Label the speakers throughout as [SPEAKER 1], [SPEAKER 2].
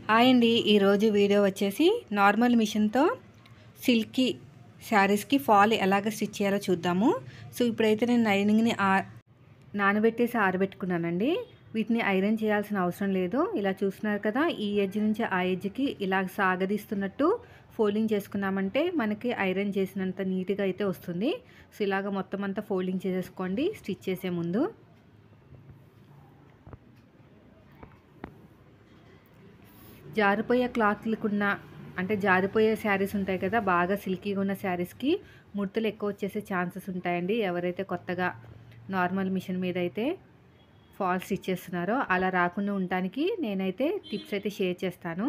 [SPEAKER 1] hi అండి ఈరోజు video వచ్చేసి నార్మల్ మిషన్తో సిల్కీ శారీస్కి ఫాల్ ఎలాగ స్టిచ్ చేయాలో చూద్దాము సో ఇప్పుడైతే నేను లైనింగ్ని ఆ నానబెట్టేసి ఆరబెట్టుకున్నానండి వీటిని ఐరన్ చేయాల్సిన అవసరం లేదు ఇలా చూస్తున్నారు కదా ఈ ఎడ్జ్ నుంచి ఆ ఎడ్జ్కి ఇలా సాగదీస్తున్నట్టు ఫోల్డింగ్ చేసుకున్నామంటే మనకి ఐరన్ చేసినంత నీట్గా అయితే వస్తుంది సో ఇలాగ మొత్తం అంతా ఫోల్డింగ్ చేసేసుకోండి స్టిచ్ చేసే ముందు జారిపోయే క్లాత్లకున్న అంటే జారిపోయే శారీస్ ఉంటాయి కదా బాగా సిల్కీగా ఉన్న శారీస్కి ముడతలు ఎక్కువ వచ్చేసే ఛాన్సెస్ ఉంటాయండి ఎవరైతే కొత్తగా నార్మల్ మిషన్ మీద అయితే ఫాల్ స్టిచ్ చేస్తున్నారో అలా రాకుండా ఉండటానికి నేనైతే టిప్స్ అయితే షేర్ చేస్తాను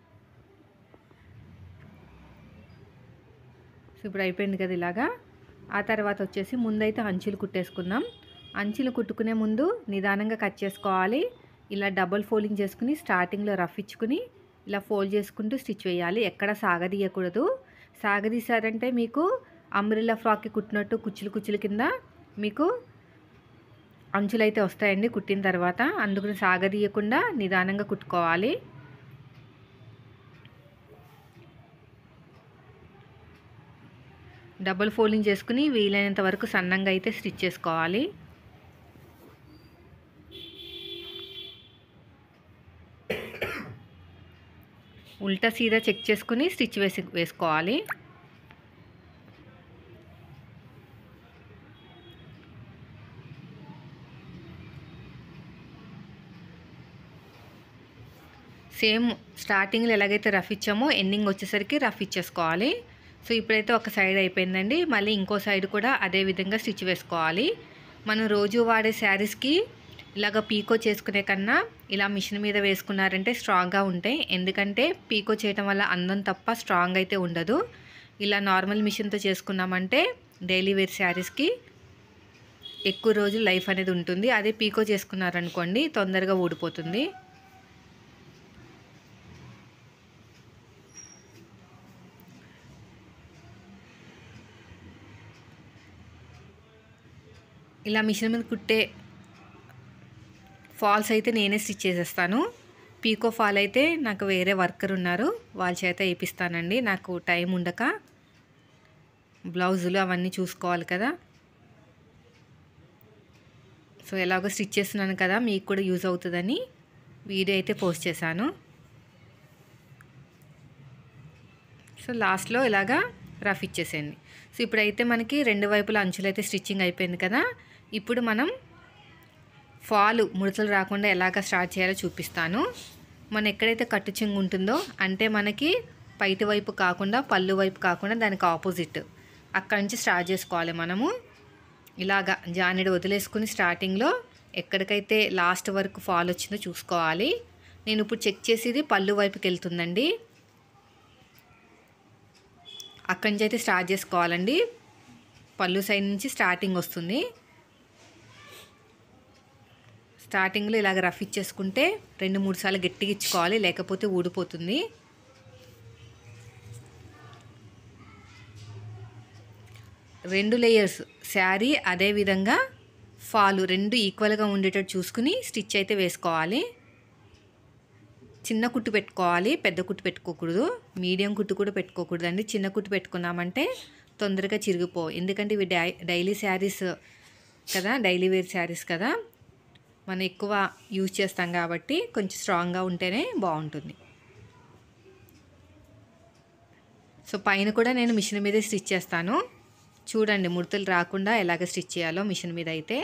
[SPEAKER 1] సో ఇప్పుడు అయిపోయింది కదా ఇలాగా ఆ తర్వాత వచ్చేసి ముందైతే అంచులు కుట్టేసుకుందాం అంచులు కుట్టుకునే ముందు నిదానంగా కట్ చేసుకోవాలి ఇలా డబుల్ ఫోల్డింగ్ చేసుకుని స్టార్టింగ్లో రఫ్ ఇచ్చుకుని ఇలా ఫోల్డ్ చేసుకుంటూ స్టిచ్ వేయాలి ఎక్కడ సాగదీయకూడదు సాగదీశారంటే మీకు అంబ్రిల్లా ఫ్రాక్కి కుట్టినట్టు కుచ్చులు కుచ్చులు కింద మీకు అంచులు అయితే వస్తాయండి కుట్టిన తర్వాత అందుకని సాగదీయకుండా నిదానంగా కుట్టుకోవాలి డబుల్ ఫోల్డింగ్ చేసుకుని వీలైనంత వరకు సన్నంగా అయితే స్టిచ్ చేసుకోవాలి ఉల్టా సీదా చెక్ చేసుకుని స్టిచ్ వేసి వేసుకోవాలి సేమ్ స్టార్టింగ్లో ఎలాగైతే రఫ్ ఇచ్చామో ఎండింగ్ వచ్చేసరికి రఫ్ ఇచ్చేసుకోవాలి సో ఇప్పుడైతే ఒక సైడ్ అయిపోయిందండి మళ్ళీ ఇంకో సైడ్ కూడా అదే విధంగా స్టిచ్ వేసుకోవాలి మనం రోజు వాడే శారీస్కి ఇలాగ పీకో చేసుకునే కన్నా ఇలా మిషన్ మీద వేసుకున్నారంటే స్ట్రాంగ్గా ఉంటాయి ఎందుకంటే పీకో చేయటం వల్ల అందం తప్ప స్ట్రాంగ్ అయితే ఉండదు ఇలా నార్మల్ మిషన్తో చేసుకున్నామంటే డైలీ వేర్ శారీస్కి ఎక్కువ రోజులు లైఫ్ అనేది ఉంటుంది అదే పీకో చేసుకున్నారనుకోండి తొందరగా ఊడిపోతుంది ఇలా మిషన్ మీద కుట్టే ఫాల్స్ అయితే నేనే స్టిచ్ చేసేస్తాను పీకో ఫాల్ అయితే నాకు వేరే వర్కర్ ఉన్నారు వాళ్ళ చేత వేపిస్తానండి నాకు టైం ఉండక బ్లౌజులు అవన్నీ చూసుకోవాలి కదా సో ఎలాగో స్టిచ్ చేస్తున్నాను కదా మీకు కూడా యూజ్ అవుతుందని వీడియో అయితే పోస్ట్ చేశాను సో లాస్ట్లో ఇలాగా రఫ్ ఇచ్చేసేయండి సో ఇప్పుడైతే మనకి రెండు వైపుల అంచులు అయితే స్టిచ్చింగ్ అయిపోయింది కదా ఇప్పుడు మనం ఫాలు ముడతలు రాకుండా ఎలాగ స్టార్ట్ చేయాలో చూపిస్తాను మనం ఎక్కడైతే కట్టు చెంగు ఉంటుందో అంటే మనకి పైటి వైపు కాకుండా పళ్ళు వైపు కాకుండా దానికి ఆపోజిట్ అక్కడి నుంచి స్టార్ట్ చేసుకోవాలి మనము ఇలాగా జానెడు వదిలేసుకుని స్టార్టింగ్లో ఎక్కడికైతే లాస్ట్ వరకు ఫాల్ వచ్చిందో చూసుకోవాలి నేను ఇప్పుడు చెక్ చేసేది పళ్ళు వైపుకి వెళ్తుందండి అక్కడి నుంచి అయితే స్టార్ట్ చేసుకోవాలండి పళ్ళు సైడ్ నుంచి స్టార్టింగ్ వస్తుంది స్టార్టింగ్లో ఇలాగ రఫ్ ఇచ్చేసుకుంటే రెండు మూడు సార్లు గట్టిగా ఇచ్చుకోవాలి లేకపోతే ఊడిపోతుంది రెండు లేయర్స్ శారీ అదేవిధంగా ఫాలు రెండు ఈక్వల్గా ఉండేటట్టు చూసుకుని స్టిచ్ అయితే వేసుకోవాలి చిన్న కుట్టు పెట్టుకోవాలి పెద్ద కుట్టు పెట్టుకోకూడదు మీడియం కుట్టు కూడా పెట్టుకోకూడదు అండి చిన్న కుట్టు పెట్టుకున్నామంటే తొందరగా చిరిగిపో ఎందుకంటే ఇవి డై డైలీ శారీస్ కదా డైలీ వేర్ శారీస్ కదా మనం ఎక్కువ యూజ్ చేస్తాం కాబట్టి కొంచెం స్ట్రాంగ్గా ఉంటేనే బాగుంటుంది సో పైన కూడా నేను మిషన్ మీదే స్టిచ్ చేస్తాను చూడండి ముడతలు రాకుండా ఎలాగ స్టిచ్ చేయాలో మిషన్ మీద అయితే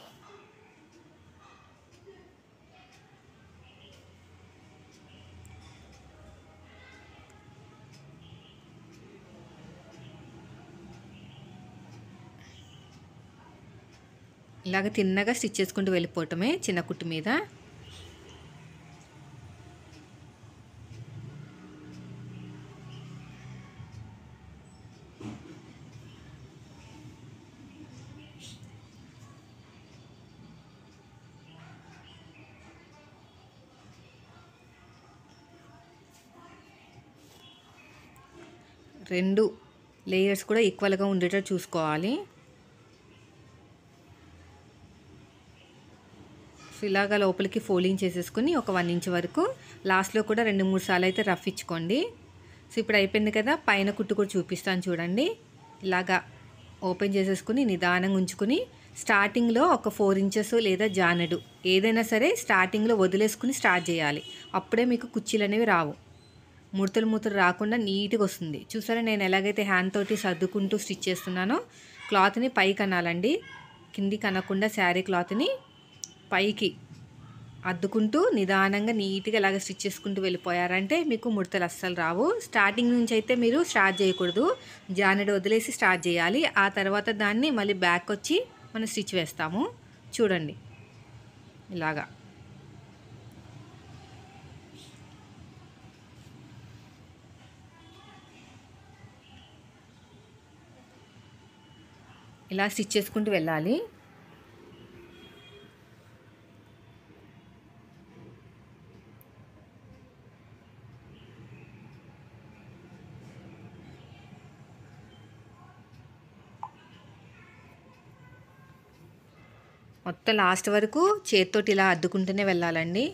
[SPEAKER 1] ఇలాగ తిన్నగా స్టిచ్ చేసుకుంటూ వెళ్ళిపోవటమే చిన్న కుట్టు మీద రెండు లేయర్స్ కూడా ఈక్వల్గా ఉండేటట్టు చూసుకోవాలి సో సో ఇలాగ లోపలికి ఫోల్డింగ్ చేసేసుకుని ఒక వన్ ఇంచ్ వరకు లాస్ట్లో కూడా రెండు మూడు సార్లు అయితే రఫ్ ఇచ్చుకోండి సో ఇప్పుడు అయిపోయింది కదా పైన కుట్టు కూడా చూపిస్తాను చూడండి ఇలాగా ఓపెన్ చేసేసుకుని నిదానంగా ఉంచుకుని స్టార్టింగ్లో ఒక ఫోర్ ఇంచెస్ లేదా జానెడు ఏదైనా సరే స్టార్టింగ్లో వదిలేసుకుని స్టార్ట్ చేయాలి అప్పుడే మీకు కుర్చీలు అనేవి రావు ముడతలు ముడతలు రాకుండా నీట్గా వస్తుంది చూసారా నేను ఎలాగైతే హ్యాండ్ తోటి సర్దుకుంటూ స్టిచ్ చేస్తున్నానో క్లాత్ని పైకి అనాలండి కిందికి అనకుండా శారీ క్లాత్ని పైకి అద్దుకుంటూ నిదానంగా నీట్గా ఇలాగ స్టిచ్ చేసుకుంటూ వెళ్ళిపోయారంటే మీకు ముడతలు అస్సలు రావు స్టార్టింగ్ నుంచి అయితే మీరు స్టార్ట్ చేయకూడదు జానెడ్ వదిలేసి స్టార్ట్ చేయాలి ఆ తర్వాత దాన్ని మళ్ళీ బ్యాక్ వచ్చి మనం స్టిచ్ వేస్తాము చూడండి ఇలాగా ఇలా స్టిచ్ చేసుకుంటూ వెళ్ళాలి మొత్తం లాస్ట్ వరకు చేతితోటి ఇలా అద్దుకుంటూనే వెళ్ళాలండి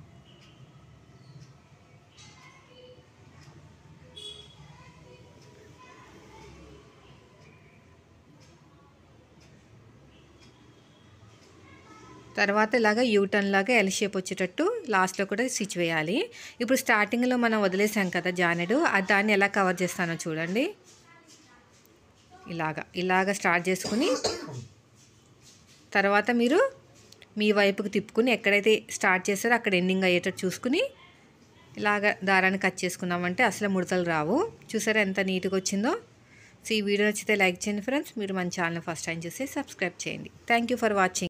[SPEAKER 1] తర్వాత ఇలాగ యూటర్న్ లాగా ఎల్ షేప్ వచ్చేటట్టు లాస్ట్లో కూడా స్టిచ్ వేయాలి ఇప్పుడు స్టార్టింగ్లో మనం వదిలేసాం కదా జానెడు అది దాన్ని ఎలా కవర్ చేస్తానో చూడండి ఇలాగా ఇలాగ స్టార్ట్ చేసుకుని తర్వాత మీరు మీ వైపుకి తిప్పుకుని ఎక్కడైతే స్టార్ట్ చేస్తారో అక్కడ ఎండింగ్ అయ్యేటట్టు చూసుకుని ఇలాగ దారాన్ని కట్ చేసుకున్నామంటే అసలు ముడతలు రావు చూసారా ఎంత నీట్గా వచ్చిందో సో ఈ వీడియో నచ్చితే లైక్ చేయండి ఫ్రెండ్స్ మీరు మన ఛానల్ ఫస్ట్ టైం చూసి సబ్స్క్రైబ్ చేయండి థ్యాంక్ యూ ఫర్ వాచింగ్